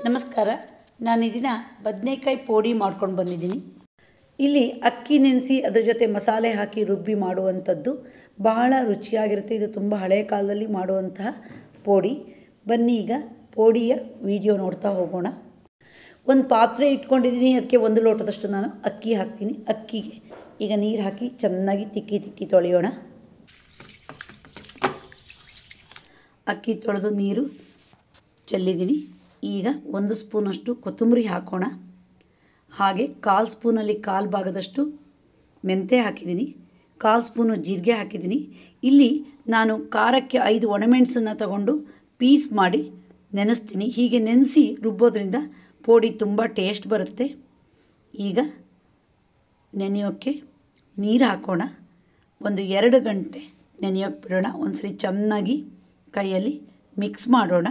ನಮಸ್ಕಾರ ನಾನು ಈ ದಿನ ಬದನೆಕಾಯಿ ಪೋಡಿ ಮಾಡ್ಕೊಂಡು ಬಂದಿದ್ದೀನಿ ಇಲ್ಲಿ ಅಕ್ಕಿ ನೆನೆಸಿ ಅದ್ರ ಜೊತೆ ಮಸಾಲೆ ಹಾಕಿ ರುಬ್ಬಿ ಮಾಡುವಂಥದ್ದು ಬಹಳ ರುಚಿಯಾಗಿರುತ್ತೆ ಇದು ತುಂಬ ಹಳೆಯ ಕಾಲದಲ್ಲಿ ಮಾಡುವಂತಹ ಪೋಡಿ ಬನ್ನಿ ಈಗ ಪೋಡಿಯ ವಿಡಿಯೋ ನೋಡ್ತಾ ಹೋಗೋಣ ಒಂದು ಪಾತ್ರೆ ಇಟ್ಕೊಂಡಿದ್ದೀನಿ ಅದಕ್ಕೆ ಒಂದು ಲೋಟದಷ್ಟು ನಾನು ಅಕ್ಕಿ ಹಾಕ್ತೀನಿ ಅಕ್ಕಿಗೆ ಈಗ ನೀರು ಹಾಕಿ ಚೆನ್ನಾಗಿ ತಿಕ್ಕಿ ತಿಕ್ಕಿ ತೊಳೆಯೋಣ ಅಕ್ಕಿ ತೊಳೆದು ನೀರು ಚೆಲ್ಲಿದ್ದೀನಿ ಈಗ ಒಂದು ಸ್ಪೂನಷ್ಟು ಕೊತ್ತಂಬರಿ ಹಾಕೋಣ ಹಾಗೆ ಕಾಲು ಸ್ಪೂನಲ್ಲಿ ಕಾಲು ಭಾಗದಷ್ಟು ಮೆಂತೆ ಹಾಕಿದ್ದೀನಿ ಕಾಲು ಸ್ಪೂನು ಜೀರಿಗೆ ಹಾಕಿದ್ದೀನಿ ಇಲ್ಲಿ ನಾನು ಖಾರಕ್ಕೆ ಐದು ಒಣಮೆಣಸನ್ನು ತಗೊಂಡು ಪೀಸ್ ಮಾಡಿ ನೆನೆಸ್ತೀನಿ ಹೀಗೆ ನೆನೆಸಿ ರುಬ್ಬೋದ್ರಿಂದ ಪೋಡಿ ತುಂಬ ಟೇಸ್ಟ್ ಬರುತ್ತೆ ಈಗ ನೆನೆಯೋಕ್ಕೆ ನೀರು ಹಾಕೋಣ ಒಂದು ಎರಡು ಗಂಟೆ ನೆನೆಯೋಕ್ಕೆ ಬಿಡೋಣ ಒಂದ್ಸರಿ ಚೆನ್ನಾಗಿ ಕೈಯಲ್ಲಿ ಮಿಕ್ಸ್ ಮಾಡೋಣ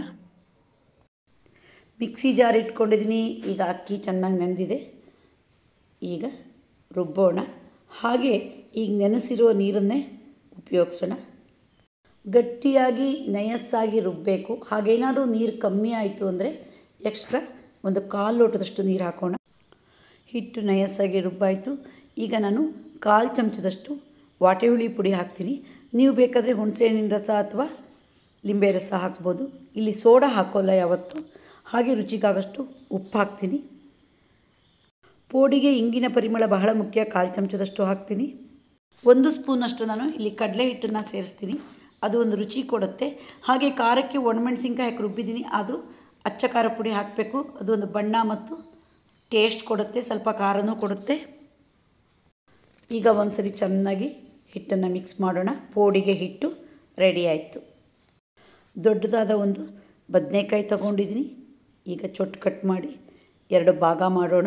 ಮಿಕ್ಸಿ ಜಾರ್ ಇಟ್ಕೊಂಡಿದ್ದೀನಿ ಈಗ ಅಕ್ಕಿ ಚೆನ್ನಾಗಿ ನೆಂದಿದೆ ಈಗ ರುಬ್ಬೋಣ ಹಾಗೆ ಈಗ ನೆನೆಸಿರುವ ನೀರನ್ನೇ ಉಪಯೋಗಿಸೋಣ ಗಟ್ಟಿಯಾಗಿ ನಯಸ್ಸಾಗಿ ರುಬ್ಬಬೇಕು ಹಾಗೇನಾದರೂ ನೀರು ಕಮ್ಮಿ ಆಯಿತು ಅಂದರೆ ಎಕ್ಸ್ಟ್ರಾ ಒಂದು ಕಾಲು ಲೋಟದಷ್ಟು ನೀರು ಹಾಕೋಣ ಹಿಟ್ಟು ನಯಸ್ಸಾಗಿ ರುಬ್ಬಾಯಿತು ಈಗ ನಾನು ಕಾಲು ಚಮಚದಷ್ಟು ವಾಟೆ ಹುಳಿ ಪುಡಿ ಹಾಕ್ತೀನಿ ನೀವು ಬೇಕಾದರೆ ಹುಣಸೆಹಣ್ಣಿನ ರಸ ಅಥವಾ ಲಿಂಬೆ ರಸ ಹಾಕ್ಬೋದು ಇಲ್ಲಿ ಸೋಡಾ ಹಾಕೋಲ್ಲ ಯಾವತ್ತು ಹಾಗೆ ರುಚಿಗಾಗಷ್ಟು ಉಪ್ಪು ಹಾಕ್ತೀನಿ ಪೋಡಿಗೆ ಇಂಗಿನ ಪರಿಮಳ ಬಹಳ ಮುಖ್ಯ ಕಾಲು ಚಮಚದಷ್ಟು ಹಾಕ್ತೀನಿ ಒಂದು ಸ್ಪೂನಷ್ಟು ನಾನು ಇಲ್ಲಿ ಕಡಲೆ ಹಿಟ್ಟನ್ನು ಸೇರಿಸ್ತೀನಿ ಅದು ಒಂದು ರುಚಿ ಕೊಡುತ್ತೆ ಹಾಗೆ ಖಾರಕ್ಕೆ ಒಣಮೆಣಸಿನ್ಕಾಯಿ ಹಾಕಿ ರುಬ್ಬಿದ್ದೀನಿ ಆದರೂ ಅಚ್ಚ ಖಾರ ಪುಡಿ ಹಾಕಬೇಕು ಅದು ಒಂದು ಬಣ್ಣ ಮತ್ತು ಟೇಸ್ಟ್ ಕೊಡುತ್ತೆ ಸ್ವಲ್ಪ ಖಾರನೂ ಕೊಡುತ್ತೆ ಈಗ ಒಂದು ಸರಿ ಚೆನ್ನಾಗಿ ಹಿಟ್ಟನ್ನು ಮಿಕ್ಸ್ ಮಾಡೋಣ ಪೋಡಿಗೆ ಹಿಟ್ಟು ರೆಡಿ ಆಯಿತು ದೊಡ್ಡದಾದ ಒಂದು ಬದನೆಕಾಯಿ ತಗೊಂಡಿದ್ದೀನಿ ಈಗ ಚೊಟ್ಟು ಕಟ್ ಮಾಡಿ ಎರಡು ಭಾಗ ಮಾಡೋಣ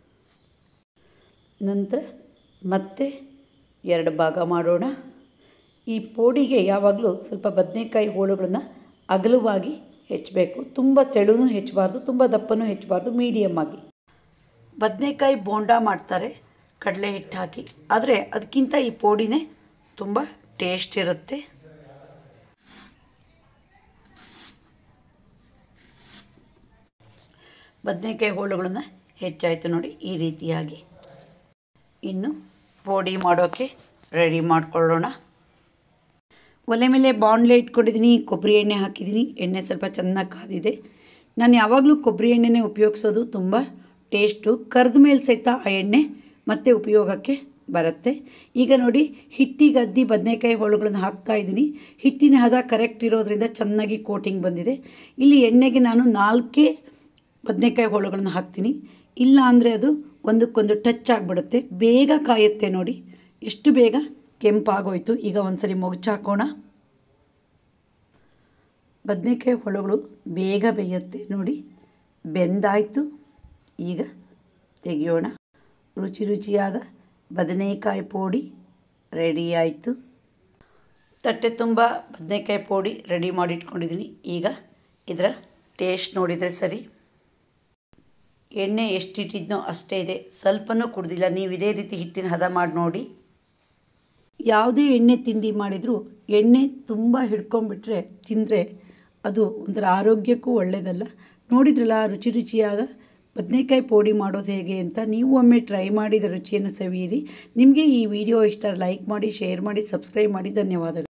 ನಂತರ ಮತ್ತೆ ಎರಡು ಭಾಗ ಮಾಡೋಣ ಈ ಪೋಡಿಗೆ ಯಾವಾಗಲೂ ಸ್ವಲ್ಪ ಬದನೆಕಾಯಿ ಹೋಳುಗಳನ್ನು ಅಗಲವಾಗಿ ಹೆಚ್ಚಬೇಕು ತುಂಬ ತೆಳುನೂ ಹೆಚ್ಚಬಾರ್ದು ತುಂಬ ದಪ್ಪನೂ ಹೆಚ್ಚಬಾರ್ದು ಮೀಡಿಯಮ್ ಆಗಿ ಬದನೆಕಾಯಿ ಬೋಂಡ ಮಾಡ್ತಾರೆ ಕಡಲೆ ಹಿಟ್ಟು ಹಾಕಿ ಆದರೆ ಅದಕ್ಕಿಂತ ಈ ಪೋಡಿನೇ ತುಂಬ ಟೇಸ್ಟ್ ಇರುತ್ತೆ ಬದನೆಕಾಯಿ ಹೋಳುಗಳನ್ನು ಹೆಚ್ಚಾಯಿತು ನೋಡಿ ಈ ರೀತಿಯಾಗಿ ಇನ್ನು ಪೋಡಿ ಮಾಡೋಕ್ಕೆ ರೆಡಿ ಮಾಡ್ಕೊಳ್ಳೋಣ ಒಲೆ ಮೇಲೆ ಬಾಣಲೆ ಇಟ್ಕೊಂಡಿದ್ದೀನಿ ಕೊಬ್ಬರಿ ಎಣ್ಣೆ ಹಾಕಿದ್ದೀನಿ ಎಣ್ಣೆ ಸ್ವಲ್ಪ ಚೆನ್ನಾಗಿ ಕಾದಿದೆ ನಾನು ಯಾವಾಗಲೂ ಕೊಬ್ಬರಿ ಎಣ್ಣೆನೇ ಉಪಯೋಗಿಸೋದು ತುಂಬ ಟೇಸ್ಟು ಕರೆದ ಮೇಲೆ ಸಹಿತ ಆ ಎಣ್ಣೆ ಮತ್ತೆ ಉಪಯೋಗಕ್ಕೆ ಬರುತ್ತೆ ಈಗ ನೋಡಿ ಹಿಟ್ಟಿಗೆ ಅದ್ದಿ ಬದನೆಕಾಯಿ ಹೋಳುಗಳನ್ನು ಹಾಕ್ತಾ ಇದ್ದೀನಿ ಹಿಟ್ಟಿನ ಹದ ಕರೆಕ್ಟ್ ಇರೋದ್ರಿಂದ ಚೆನ್ನಾಗಿ ಕೋಟಿಂಗ್ ಬಂದಿದೆ ಇಲ್ಲಿ ಎಣ್ಣೆಗೆ ನಾನು ನಾಲ್ಕೇ ಬದನೆಕಾಯಿ ಹೋಳುಗಳನ್ನು ಹಾಕ್ತೀನಿ ಇಲ್ಲ ಅಂದರೆ ಅದು ಒಂದಕ್ಕೊಂದು ಟಚ್ ಆಗಿಬಿಡುತ್ತೆ ಬೇಗ ಕಾಯುತ್ತೆ ನೋಡಿ ಎಷ್ಟು ಬೇಗ ಕೆಂಪಾಗೋಯ್ತು ಈಗ ಒಂದ್ಸರಿ ಹಾಕೋಣ ಬದನೆಕಾಯಿ ಹೊಳಗಳು ಬೇಗ ಬೇಯುತ್ತೆ ನೋಡಿ ಬೆಂದಾಯಿತು ಈಗ ತೆಗೆಯೋಣ ರುಚಿ ರುಚಿಯಾದ ಬದನೆಕಾಯಿ ಪೋಡಿ ರೆಡಿ ಆಯಿತು ತಟ್ಟೆ ತುಂಬ ಬದನೆಕಾಯಿ ಪೋಡಿ ರೆಡಿ ಮಾಡಿ ಇಟ್ಕೊಂಡಿದ್ದೀನಿ ಈಗ ಇದರ ಟೇಸ್ಟ್ ನೋಡಿದರೆ ಸರಿ ಎಣ್ಣೆ ಎಷ್ಟಿಟ್ಟಿದ್ನೋ ಅಷ್ಟೇ ಇದೆ ಸ್ವಲ್ಪನೂ ಕುಡ್ದಿಲ್ಲ ನೀವು ಇದೇ ರೀತಿ ಹಿಟ್ಟಿನ ಹದ ಮಾಡಿ ನೋಡಿ ಯಾವುದೇ ಎಣ್ಣೆ ತಿಂಡಿ ಮಾಡಿದರೂ ಎಣ್ಣೆ ತುಂಬ ಹಿಡ್ಕೊಂಡ್ಬಿಟ್ರೆ ತಿಂದರೆ ಅದು ಒಂಥರ ಆರೋಗ್ಯಕ್ಕೂ ಒಳ್ಳೆಯದಲ್ಲ ನೋಡಿದ್ರಲ್ಲ ರುಚಿ ರುಚಿಯಾದ ಬದನೆಕಾಯಿ ಪೋಡಿ ಮಾಡೋದು ಹೇಗೆ ಅಂತ ನೀವು ಒಮ್ಮೆ ಟ್ರೈ ಮಾಡಿದ ರುಚಿಯನ್ನು ಸವಿಯಿರಿ ನಿಮಗೆ ಈ ವಿಡಿಯೋ ಇಷ್ಟ ಲೈಕ್ ಮಾಡಿ ಶೇರ್ ಮಾಡಿ ಸಬ್ಸ್ಕ್ರೈಬ್ ಮಾಡಿ ಧನ್ಯವಾದಗಳು